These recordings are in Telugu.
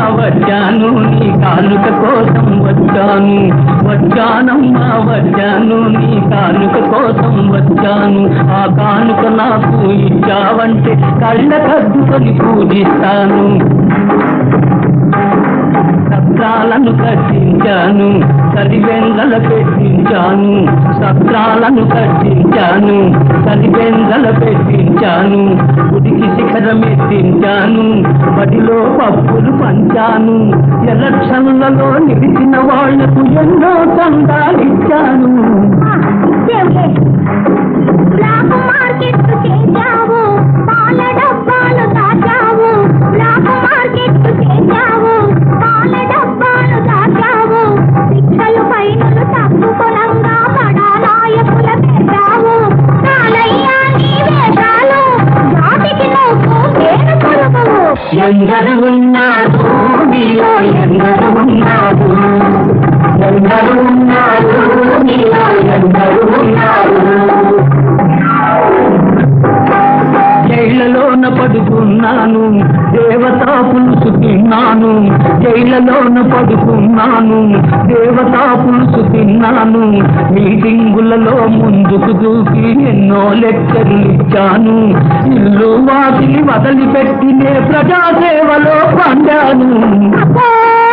వచ్చాను నీ కానుక కోసం వచ్చాను వచ్చానమ్మా వచ్చాను నీ కానుక కోసం వచ్చాను ఆ కానుక నాకు ఇచ్చావంటే కళ్ళ కద్దుకొని పూజిస్తాను సత్రాలను కట్టించాను సరివెందల పెట్టించాను సత్రాలను కట్టించాను సరివెందల పెట్టించాను ఉడికి శిఖరం ఎత్తించాను బడిలో పప్పులు పంచాను ఎలక్షన్లలో నిలిచిన వాళ్లకు ఎన్నో చందాలిచ్చాను బ్లాక్ మార్కెట్ చేశావు పాల డబ్బాలు దాచావు బ్లాక్ మార్కెట్ చేశావు పాల డబ్బాలు దాచావు శిక్షలు పైనలు తప్పుకొనంగా బడా నాయకుల పెట్టావు కాలయ్యా నీ వేషాలు జాతికి నువ్వు పేరు కొరకవు ఎందరు ఉన్నారు మీలో ఎందరు ఉన్నారు ఎందరు ఉన్నారు మీలో ఎందరు ఉన్నారు జైళ్ళలోన పడుకున్నాను దేవతా పులుసు తిన్నాను జైళ్ళలోన పడుకున్నాను దేవతా పులుసు తిన్నాను మీటింగులలో ముందుకు దూకి ఎన్నో లెక్కలు ఇచ్చాను ఇల్లు వాకిలి వదిలిపెట్టినే ప్రజాసేవలో పండాను అబ్బో!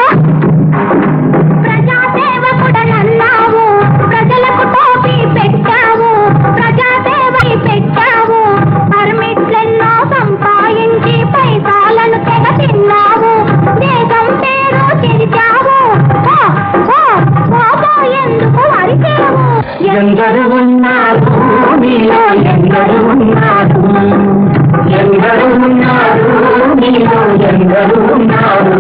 ప్రజాసేవకుడనన్నావు ప్రజలకు టోపీ పెట్టావు ప్రజాసేవై పెట్టావు పర్మిట్లెన్నో సంపాదించి పైసాలను తెగ తిన్నావు దేశం పేరు చెరిచావు ఓ, ఓ, ఓహో, ఎందుకు అరిచావు ఎందరు ఉన్నారు మీలో ఎందరు ఉన్నారు ఎందరు ఉన్నారు మీలో ఎందరు ఉన్నారు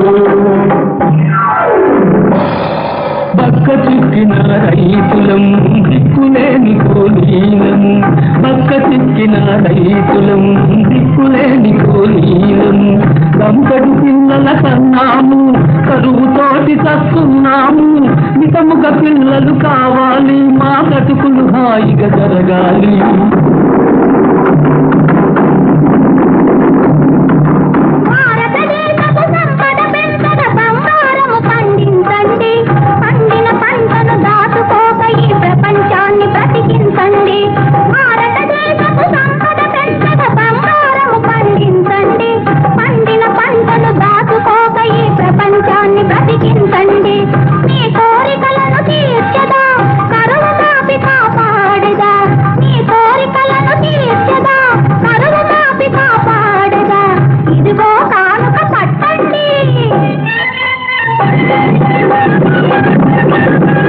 బక్క చిక్కిన రైతులం దిక్కులేని కూలీలం బక్క చిక్కిన రైతులం దిక్కులేని కూలీలం గంపడు పిల్లల కన్నాము కరువుతోటి చస్తున్నాము మితముగా పిల్లలు కావాలి మా బతుకులు హాయిగా జరగాలి భారతదేశపు సంపద పెంచద బంగారము పండించండి పండిన పంటను దాచుకోక ఈ ప్రపంచాన్ని బ్రతికించండి భారతదేశపు సంపద పెంచద బంగారము పండించండి పండిన పంటను దాచుకోక ఈ ప్రపంచాన్ని బ్రతికించండి మీ కోరికలను తీర్చదా కరువు మాపి కాపాడదా మీ కోరికలను తీర్చదా కరువు మాపి కాపాడదా ఇదిగో కానుక పట్టండి